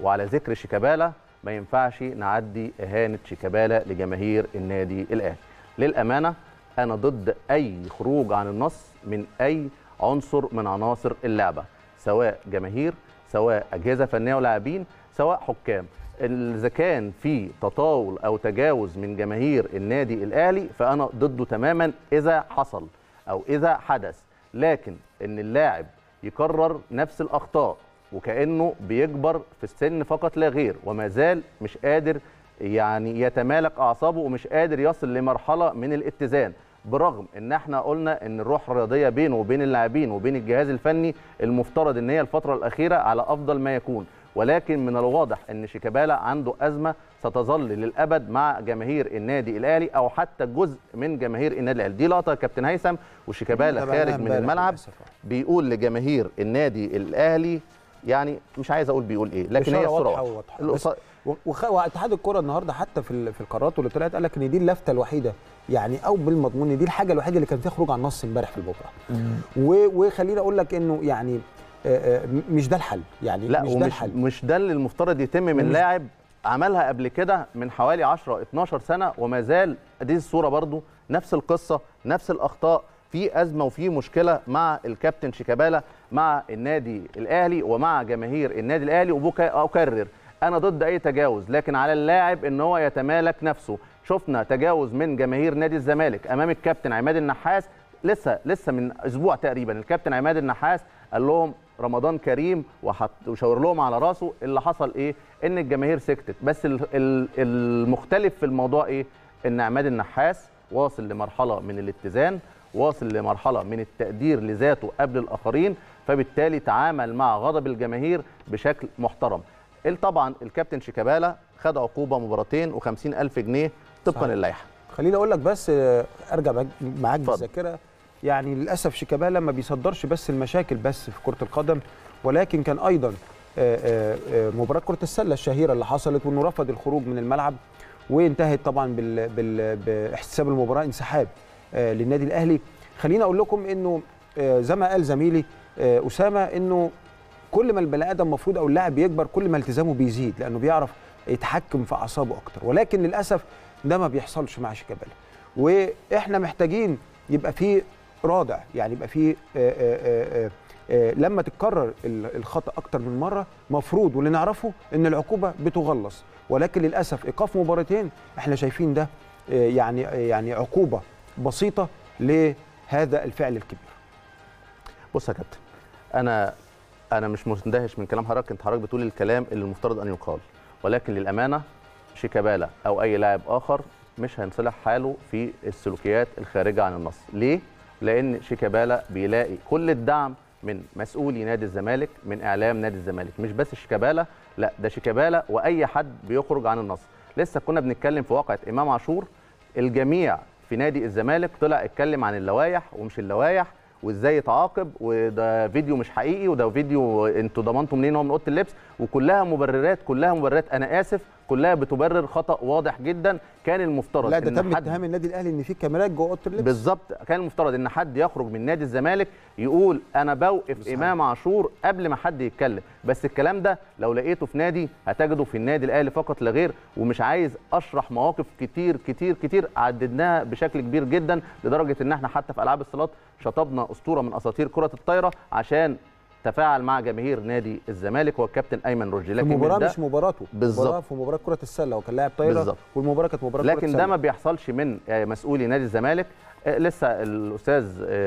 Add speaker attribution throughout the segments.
Speaker 1: وعلى ذكر شيكابالا ما ينفعش نعدي اهانه شيكابالا لجماهير النادي الاهلي للامانه انا ضد اي خروج عن النص من اي عنصر من عناصر اللعبه سواء جماهير سواء اجهزه فنيه ولاعبين سواء حكام اذا كان في تطاول او تجاوز من جماهير النادي الاهلي فانا ضده تماما اذا حصل او اذا حدث لكن ان اللاعب يكرر نفس الاخطاء وكانه بيكبر في السن فقط لا غير وما زال مش قادر يعني يتمالك اعصابه ومش قادر يصل لمرحله من الاتزان برغم ان احنا قلنا ان الروح الرياضيه بينه وبين اللاعبين وبين الجهاز الفني المفترض ان هي الفتره الاخيره على افضل ما يكون ولكن من الواضح ان شيكابالا عنده ازمه ستظل للابد مع جماهير النادي الاهلي او حتى جزء من جماهير النادي الاهلي دي لقطه كابتن هيثم وشيكابالا خارج من الملعب بيقول لجماهير النادي الاهلي يعني مش عايز اقول بيقول ايه لكن هي الصوره
Speaker 2: واضحه وخ... واتحاد الكره النهارده حتى في في القرارات اللي طلعت قال لك ان دي اللفته الوحيده يعني او بالمضمون دي الحاجه الوحيده اللي كان فيها خروج عن النص امبارح في البكره و... وخليني اقول لك انه يعني مش ده الحل يعني
Speaker 1: لا
Speaker 2: مش
Speaker 1: ده الحل مش ده اللي المفترض يتم من لاعب عملها قبل كده من حوالي 10 12 سنه وما زال دي الصوره برضو نفس القصه نفس الاخطاء في ازمه وفي مشكله مع الكابتن شيكابالا مع النادي الاهلي ومع جماهير النادي الاهلي واكرر انا ضد اي تجاوز لكن على اللاعب ان هو يتمالك نفسه شفنا تجاوز من جماهير نادي الزمالك امام الكابتن عماد النحاس لسه لسه من اسبوع تقريبا الكابتن عماد النحاس قال لهم رمضان كريم وحط وشاور لهم على راسه اللي حصل ايه ان الجماهير سكتت بس المختلف في الموضوع ايه ان عماد النحاس واصل لمرحله من الاتزان واصل لمرحله من التقدير لذاته قبل الاخرين فبالتالي تعامل مع غضب الجماهير بشكل محترم طبعا الكابتن شيكابالا خد عقوبه مباراتين و50 الف جنيه طبقا للائحه
Speaker 2: خليني اقول لك بس ارجع معاك بالذاكره يعني للاسف شيكابالا ما بيصدرش بس المشاكل بس في كره القدم ولكن كان ايضا مباراه كره السله الشهيره اللي حصلت وانه رفض الخروج من الملعب وانتهت طبعا بال بال باحتساب المباراه انسحاب للنادي الاهلي خليني اقول لكم انه زي ما قال زميلي اسامه انه كل ما البني ادم المفروض او اللاعب بيكبر كل ما التزامه بيزيد لانه بيعرف يتحكم في اعصابه اكتر ولكن للاسف ده ما بيحصلش مع شيكابالا واحنا محتاجين يبقى في رادع يعني يبقى في لما تتكرر الخطا اكتر من مره مفروض واللي نعرفه ان العقوبه بتغلظ ولكن للاسف ايقاف مباراتين احنا شايفين ده يعني يعني عقوبه بسيطه لهذا الفعل الكبير
Speaker 1: بص يا كابتن انا انا مش مندهش من كلام حضرتك انت حضرتك بتقول الكلام اللي المفترض ان يقال ولكن للامانه شيكابالا او اي لاعب اخر مش هينصلح حاله في السلوكيات الخارجه عن النص ليه لان شيكابالا بيلاقي كل الدعم من مسؤولي نادي الزمالك من اعلام نادي الزمالك مش بس شيكابالا لا ده شيكابالا واي حد بيخرج عن النص لسه كنا بنتكلم في واقعه امام عاشور الجميع في نادي الزمالك طلع اتكلم عن اللوائح ومش اللوائح وازاي يتعاقب وده فيديو مش حقيقي وده فيديو انتوا ضمنتوا منين هو من اوضه اللبس وكلها مبررات كلها مبررات انا اسف كلها بتبرر خطا واضح جدا كان المفترض
Speaker 2: لا ده تم اتهام النادي الاهلي ان في كاميرات جوه اوضه اللبس
Speaker 1: بالظبط كان المفترض ان حد يخرج من نادي الزمالك يقول انا بوقف بصحيح. امام عاشور قبل ما حد يتكلم بس الكلام ده لو لقيته في نادي هتجده في النادي الاهلي فقط لا غير ومش عايز اشرح مواقف كتير كتير كتير عددناها بشكل كبير جدا لدرجه ان احنا حتى في العاب الصالات شطبنا اسطوره من اساطير كره الطايره عشان تفاعل مع جماهير نادي الزمالك هو الكابتن ايمن رشدي
Speaker 2: لكن المباراه مش مباراته
Speaker 1: بالظبط
Speaker 2: مباراه في مباراه كره السله وكان لاعب طايره بالزبط. والمباراه كانت مباراه
Speaker 1: لكن
Speaker 2: كرة
Speaker 1: ده ما بيحصلش من مسؤولي نادي الزمالك لسه الاستاذ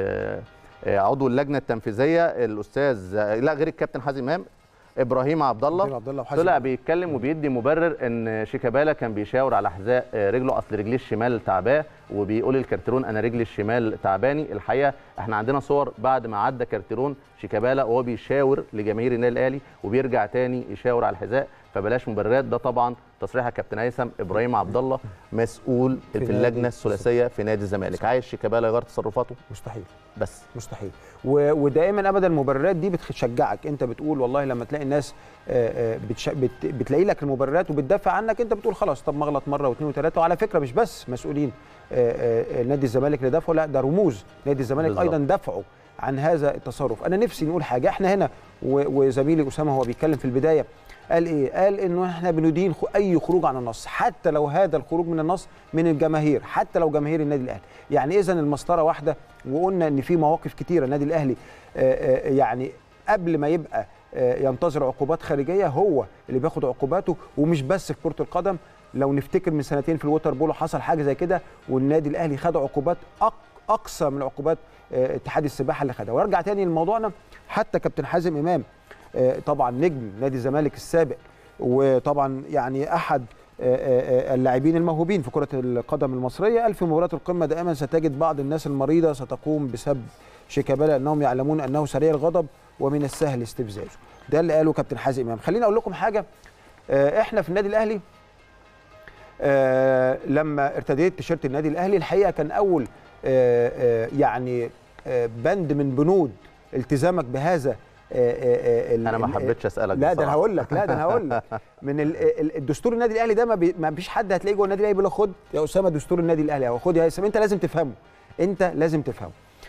Speaker 1: عضو اللجنه التنفيذيه الاستاذ لا غير الكابتن حازم امام ابراهيم عبد الله طلع بيتكلم وبيدي مبرر ان شيكابالا كان بيشاور على حذاء رجله اصل رجليه الشمال تعباه وبيقول الكارتيرون انا رجلي الشمال تعباني الحقيقه احنا عندنا صور بعد ما عدى كارتيرون شيكابالا وهو بيشاور لجماهير النادي الاهلي وبيرجع تاني يشاور على الحذاء فبلاش مبررات ده طبعا تصريح كابتن هيثم ابراهيم عبد الله مسؤول في, في اللجنه الثلاثيه في نادي الزمالك عايز شيكابالا يغير تصرفاته
Speaker 2: مستحيل
Speaker 1: بس
Speaker 2: مستحيل و... ودائما ابدا المبررات دي بتشجعك انت بتقول والله لما تلاقي الناس بتش... بت... بتلاقي لك المبررات وبتدافع عنك انت بتقول خلاص طب ما اغلط مره واثنين وثلاثه وعلى فكره مش بس مسؤولين نادي الزمالك اللي دافعوا لا ده رموز نادي الزمالك بالزبط. ايضا دفعوا عن هذا التصرف انا نفسي نقول حاجه احنا هنا وزميلي اسامه هو بيتكلم في البدايه قال ايه قال انه احنا بندين خ- اي خروج عن النص حتى لو هذا الخروج من النص من الجماهير حتى لو جماهير النادي الاهلي يعني اذا المسطره واحده وقلنا ان في مواقف كتيره النادي الاهلي آه، آه، يعني قبل ما يبقى آه، ينتظر عقوبات خارجيه هو اللي بياخد عقوباته ومش بس في كره القدم لو نفتكر من سنتين في الوتر بولو حصل حاجه زي كده والنادي الاهلي خد عقوبات أق- اقصى من عقوبات آه، اتحاد السباحه اللي خدها وارجع تاني لموضوعنا حتى كابتن حازم امام آه، طبعا نجم نادي الزمالك السابق وطبعا يعني احد آه، آه، آه، اللاعبين الموهوبين في كره القدم المصريه قال في مباراه القمه دائما ستجد بعض الناس المريضه ستقوم بسب شيكابالا انهم يعلمون انه سريع الغضب ومن السهل استفزازه ده اللي قاله كابتن حازم امام خليني اقول لكم حاجه آه، احنا في النادي الاهلي آه، لما ارتديت تيشيرت النادي الاهلي الحقيقه كان اول آه، آه، يعني آه، بند من بنود التزامك بهذا آه، آه، آه، ال-
Speaker 1: انا ما
Speaker 2: ال-
Speaker 1: حبيتش اسالك
Speaker 2: لا ده انا
Speaker 1: بصراحة.
Speaker 2: هقول لك لا ده انا هقول لك من ال- ال- الدستور النادي الاهلي ده ما, بي ما فيش حد هتلاقيه جوه النادي الاهلي بيقول له خد يا اسامه دستور النادي الاهلي او خد يا اسامه انت لازم تفهمه انت لازم تفهمه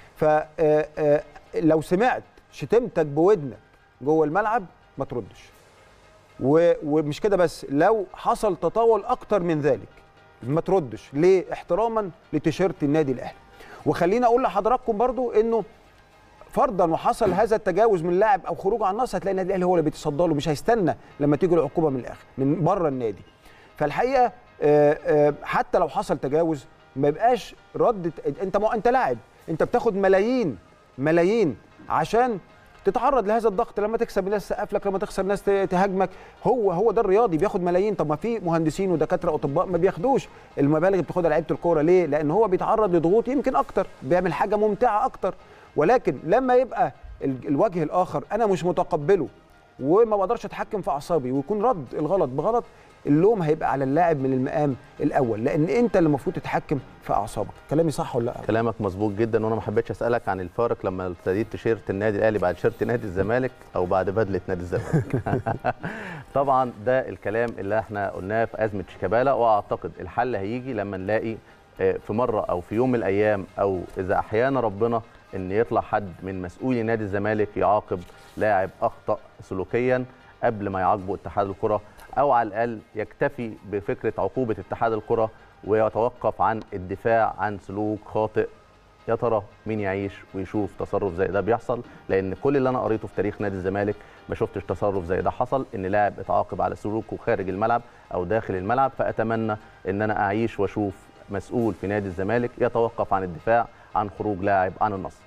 Speaker 2: فلو سمعت شتمتك بودنك جوه الملعب ما تردش و- ومش كده بس لو حصل تطاول اكتر من ذلك ما تردش ليه احتراما لتيشيرت النادي الاهلي وخليني اقول لحضراتكم برضو انه فرضا وحصل هذا التجاوز من لاعب او خروج عن النص هتلاقي النادي الاهلي هو اللي بيتصدى له مش هيستنى لما تيجي العقوبه من الاخر من بره النادي فالحقيقه آه، آه، حتى لو حصل تجاوز ما يبقاش رد انت ما انت لاعب انت بتاخد ملايين ملايين عشان تتعرض لهذا الضغط لما تكسب ناس تسقف لك لما تخسر ناس ت- تهاجمك هو هو ده الرياضي بياخد ملايين طب ما في مهندسين ودكاتره واطباء ما بياخدوش المبالغ اللي بتاخدها لعيبه الكوره ليه؟ لان هو بيتعرض لضغوط يمكن اكتر بيعمل حاجه ممتعه اكتر ولكن لما يبقى ال- الوجه الاخر انا مش متقبله وما بقدرش اتحكم في اعصابي ويكون رد الغلط بغلط اللوم هيبقى على اللاعب من المقام الاول لان انت اللي المفروض تتحكم في اعصابك كلامي صح ولا لا
Speaker 1: كلامك مظبوط جدا وانا ما حبيتش اسالك عن الفارق لما ارتديت تيشيرت النادي الاهلي بعد تيشيرت نادي الزمالك او بعد بدله نادي الزمالك طبعا ده الكلام اللي احنا قلناه في ازمه شيكابالا واعتقد الحل هيجي لما نلاقي آه، في مره او في يوم من الايام او اذا احيانا ربنا ان يطلع حد من مسؤولي نادي الزمالك يعاقب لاعب اخطا سلوكيا قبل ما يعاقبه اتحاد الكره او على الاقل يكتفي بفكره عقوبه اتحاد الكره ويتوقف عن الدفاع عن سلوك خاطئ يا ترى مين يعيش ويشوف تصرف زي ده بيحصل لان كل اللي انا قريته في تاريخ نادي الزمالك ما شفتش تصرف زي ده حصل ان لاعب اتعاقب على سلوكه خارج الملعب او داخل الملعب فاتمنى ان انا اعيش واشوف مسؤول في نادي الزمالك يتوقف عن الدفاع عن خروج لاعب عن النص